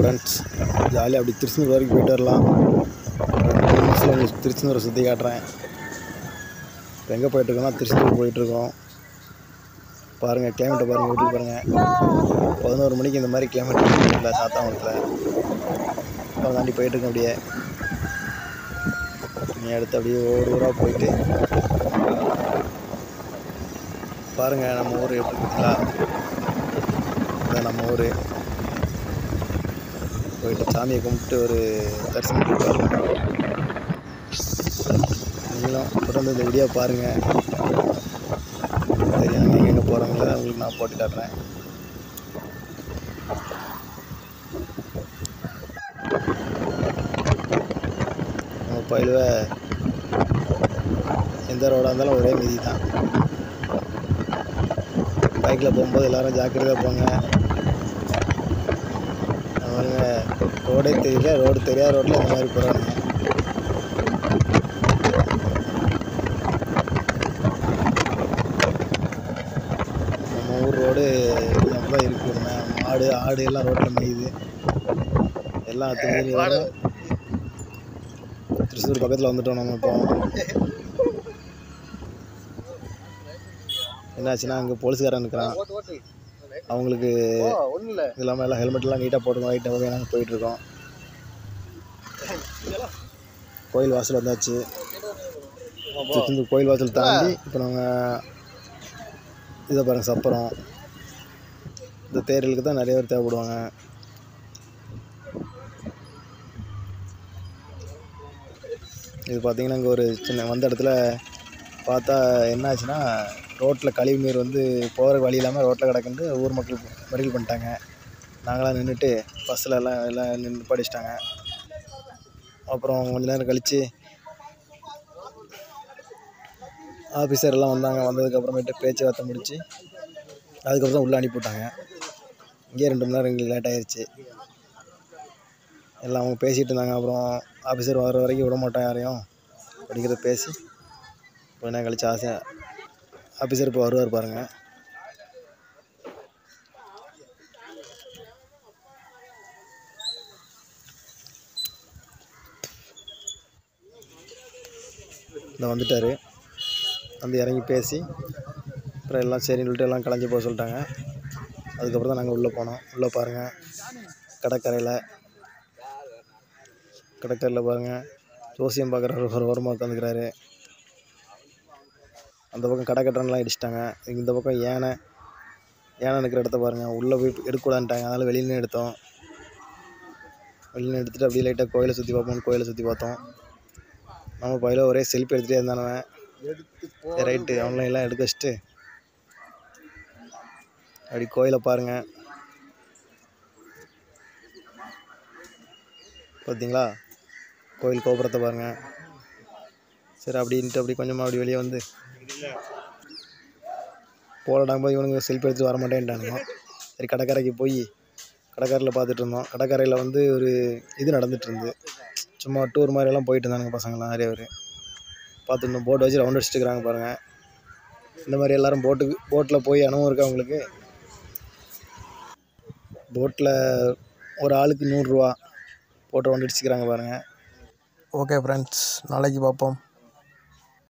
friends ஜாலியாக அப்படி திருச்செந்தூர் வரைக்கும் போயிட்டு வரலாம் ரெண்டு நிமிஷத்தில் உங்களுக்கு திருச்செந்தூரை சுற்றி காட்டுறேன் இப்போ எங்கே போயிட்டுருக்கோம்னா திருச்செந்தூர் போயிட்டுருக்கோம் பாருங்கள் கிளைமேட்டை பாருங்கள் வீட்டுக்கு பாருங்கள் பதினோரு மணிக்கு இந்த மாதிரி கிளைமேட் வீட்டில் சாத்தாங்குளத்தில் அப்புறம் தாண்டி போயிட்டுருக்கோம் அப்படியே நீ அடுத்து அப்படியே ஒவ்வொரு ஊராக போயிட்டு பாருங்கள் நம்ம ஊர் எப்படி இருக்குங்களா இதான் நம்ம ஊர் போயிட்டு சாமியை கும்பிட்டு ஒரு தரிசனம் பண்ணிட்டு வரலாம் நீங்களும் தொடர்ந்து இந்த வீடியோ பாருங்கள் தெரியும் நீங்கள் எங்கே போகிறவங்கள உங்களுக்கு நான் போட்டு காட்டுறேன் நம்ம பயிலுவ எந்த ரோடாக இருந்தாலும் ஒரே மிதி தான் பைக்கில் போகும்போது எல்லோரும் ஜாக்கிரதையாக போங்க அவங்க ரோடே தெரியல ரோடு தெரியாத ரோட்டில் இந்த மாதிரி போகிறாங்க நம்ம ஊர் ரோடு ரொம்ப இருக்குது ம- மாடு ஆடு எல்லாம் ரோட்டில் மேயுது எல்லாம் அத்துமீறி வரும் திருச்செந்தூர் பக்கத்தில் வந்துட்டோம் நம்ம இப்போ என்னாச்சுன்னா அங்கே போலீஸ்காரன் இருக்கிறான் அவங்களுக்கு ஒன்றும் இல்லை இது இல்லாமல் எல்லாம் ஹெல்மெட்லாம் நீட்டாக போட்டுருக்கோம் ரைட்டாக போய் நாங்கள் போயிட்டுருக்கோம் கோயில் வாசல் வந்தாச்சு திருச்செந்தூர் கோயில் வாசல் தாண்டி இப்போ நாங்கள் இதை பாருங்கள் சப்பரம் இந்த தேர்களுக்கு தான் நிறைய பேர் தேவைப்படுவாங்க இது பார்த்தீங்கன்னா இங்கே ஒரு சின்ன வந்த இடத்துல பார்த்தா என்ன ஆச்சுன்னா ரோட்டில் கழிவு நீர் வந்து போகிற வழி இல்லாமல் ரோட்டில் கிடக்குன்ட்டு ஊர் மக்கள் மறியல் பண்ணிட்டாங்க நாங்களாம் நின்றுட்டு பஸ்ஸில் எல்லாம் எல்லாம் நின்று படிச்சிட்டாங்க அப்புறம் கொஞ்ச நேரம் கழித்து ஆஃபீஸர் எல்லாம் வந்தாங்க வந்ததுக்கப்புறமேட்டு பேச்சுவார்த்தை முடித்து அதுக்கப்புறம் தான் உள்ளே அனுப்பிவிட்டாங்க இங்கேயே ரெண்டு மணி நேரம் எங்களுக்கு லேட் ஆயிடுச்சு எல்லாம் அவங்க பேசிகிட்டு இருந்தாங்க அப்புறம் ஆஃபீஸர் வர வரைக்கும் விட மாட்டோம் யாரையும் படிக்கிறத பேசி கொஞ்ச நேரம் கழிச்சு ஆசையாக ஆஃபீஸர் இப்போ வருவார் பாருங்க இந்த வந்துட்டார் வந்து இறங்கி பேசி அப்புறம் எல்லாம் சரின்னு சொல்லிட்டு எல்லாம் கலைஞ்சு போக சொல்லிட்டாங்க அதுக்கப்புறம் தான் நாங்கள் உள்ளே போனோம் உள்ளே பாருங்கள் கடற்கரையில் கடற்கரையில் பாருங்கள் ஜோசியம் பார்க்குற ஒரு ஓரமாக உட்காந்துக்கிறாரு அந்த பக்கம் கடை கட்டணம்லாம் இடிச்சிட்டாங்க இந்த பக்கம் யானை யானை நிற்கிற இடத்த பாருங்கள் உள்ளே போய் எடுக்கக்கூடாதுன்ட்டாங்க அதனால் வெளியில எடுத்தோம் வெளியில எடுத்துகிட்டு அப்படியே லைட்டாக கோயிலை சுற்றி பார்ப்போம்னு கோயிலை சுற்றி பார்த்தோம் நம்ம பையில ஒரே செல்ஃபி எடுத்துகிட்டே இருந்தானவன் எடுத்து ரைட்டு அவன்லாம் எல்லாம் எடுக்க வச்சுட்டு அப்படி கோயிலை பாருங்கள் பார்த்தீங்களா கோயில் கோபுரத்தை பாருங்கள் சரி அப்படின்ட்டு அப்படி கொஞ்சமாக அப்படி வெளியே வந்து போலடாங்க போய் இவனுங்க செல்ஃபி எடுத்து வர மாட்டேன்ட்டானுங்க சரி கடற்கரைக்கு போய் கடற்கரையில் பார்த்துட்டு இருந்தோம் கடற்கரையில் வந்து ஒரு இது நடந்துட்டு இருந்து சும்மா டூர் மாதிரி எல்லாம் போயிட்டு இருந்தானுங்க பசங்களாம் நிறைய பேர் பார்த்துருந்தோம் போட் வச்சு ரவுண்ட் அடிச்சுட்டு இருக்கிறாங்க பாருங்கள் இந்த மாதிரி எல்லாரும் போட்டுக்கு போட்டில் போய் அனுபவம் இருக்கா உங்களுக்கு போட்டில் ஒரு ஆளுக்கு நூறுரூவா போட்டு ரவுண்ட் அடிச்சுக்கிறாங்க பாருங்கள் ஓகே ஃப்ரெண்ட்ஸ் நாளைக்கு பார்ப்போம்